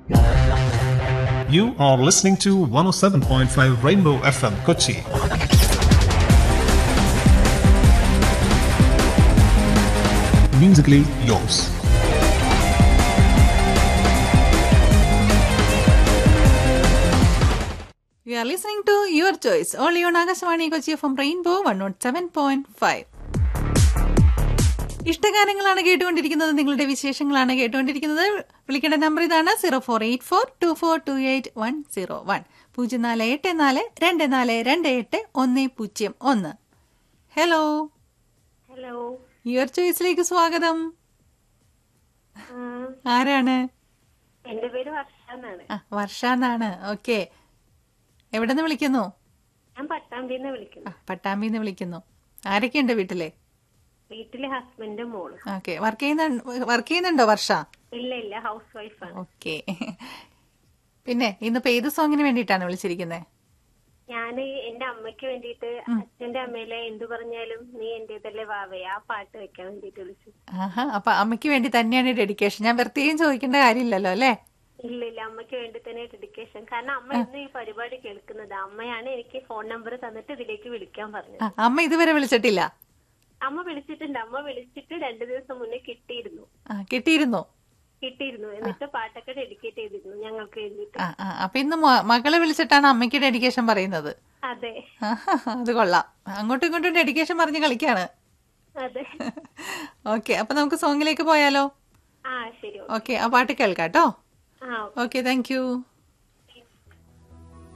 You are listening to 107.5 Rainbow FM Kochi. Musically yours. You are listening to Your Choice, only on Akashvani Kochi from Rainbow 107.5. ഇഷ്ടഗാനങ്ങളാണ് കേട്ടുകൊണ്ടിരിക്കുന്നത് നിങ്ങളുടെ വിശേഷങ്ങളാണ് കേട്ടുകൊണ്ടിരിക്കുന്നത് വിളിക്കേണ്ട number ഇതാണ് zero four eight four two four two eight one zero one പൂജ്യം നാല് എട്ട് നാല് രണ്ട് നാല് രണ്ട് എട്ട് ഒന്ന് പൂജ്യം ഒന്ന് ഹലോ ഹലോ യുവർ ചോയ്സിലേക്ക് സ്വാഗതം ആരാണ് എന്റെ പേര് വർഷ എന്നാണ് ആ വർഷ എന്നാണ് ഓക്കെ എവിടെ നിന്ന് വിളിക്കുന്നു ഞാൻ പട്ടാമ്പിന്ന് ആ വിളിക്കുന്നു പട്ടാമ്പിന്ന് വിളിക്കുന്നു ആരൊക്കെയുണ്ട് വീട്ടിലെ വീട്ടിലെ ഹസ്ബൻഡും മോളും ഓക്കെ വർക്ക് ചെയ്യുന്ന വർക്ക് ചെയ്യുന്നുണ്ടോ വർഷ ഇല്ല ഇല്ല ഹൗസ് വൈഫാണ് ഓക്കെ പിന്നെ ഇന്നിപ്പോ ഏത് സോങ്ങിന് വേണ്ടിയിട്ടാണ് വിളിച്ചിരിക്കുന്നത് ഞാന് എന്റെ അമ്മയ്ക്ക് വേണ്ടിയിട്ട് അച്ഛന്റെ അമ്മയിലെ എന്തു പറഞ്ഞാലും നീ എന്റേതല്ലേ വാവേ ആ പാട്ട് വെക്കാൻ വേണ്ടിട്ട് വിളിച്ചു ആഹാ അപ്പൊ അമ്മയ്ക്ക് വേണ്ടി തന്നെയാണ് ഡെഡിക്കേഷൻ ഞാൻ പ്രത്യേകം ചോദിക്കേണ്ട കാര്യമില്ലല്ലോ അല്ലേ ഇല്ല ഇല്ല അമ്മയ്ക്ക് വേണ്ടി തന്നെ ഡെഡിക്കേഷൻ കാരണം അമ്മ ഇന്ന് ഈ പരിപാടി കേൾക്കുന്നത് അമ്മയാണ് എനിക്ക് ഫോൺ നമ്പർ തന്നിട്ട് ഇതിലേക്ക് വിളിക്കാൻ പറഞ്ഞത് ആ, അമ്മ ഇതുവരെ വിളിച്ചിട്ടില്ല അമ്മ വിളിച്ചിട്ടുണ്ട് അമ്മ വിളിച്ചിട്ട് രണ്ടു ദിവസം മുന്നേ കിട്ടിയിരുന്നു ആ കിട്ടിയിരുന്നോ കിട്ടിയിരുന്നു എന്നിട്ട് പാട്ടൊക്കെ ഡെഡിക്കേറ്റ് ചെയ്തിരുന്നു ഞങ്ങൾക്ക് വേണ്ടിയിട്ട് ആ ആ അപ്പൊ ഇന്ന് മ- മകളെ വിളിച്ചിട്ടാണ് അമ്മയ്ക്ക് ഡെഡിക്കേഷൻ പറയുന്നത് അതെ ആഹാ, അത് കൊള്ളാം അങ്ങോട്ടും ഇങ്ങോട്ടും ഡെഡിക്കേഷൻ പറഞ്ഞ് കളിക്കാണ് അതെ ഓക്കെ അപ്പൊ നമുക്ക് സോങ്ങിലേക്ക് പോയാലോ ആ ശരി ഓക്കെ ആ പാട്ട് കേൾക്കാം കേട്ടോ ആ ഓക്കെ താങ്ക് യു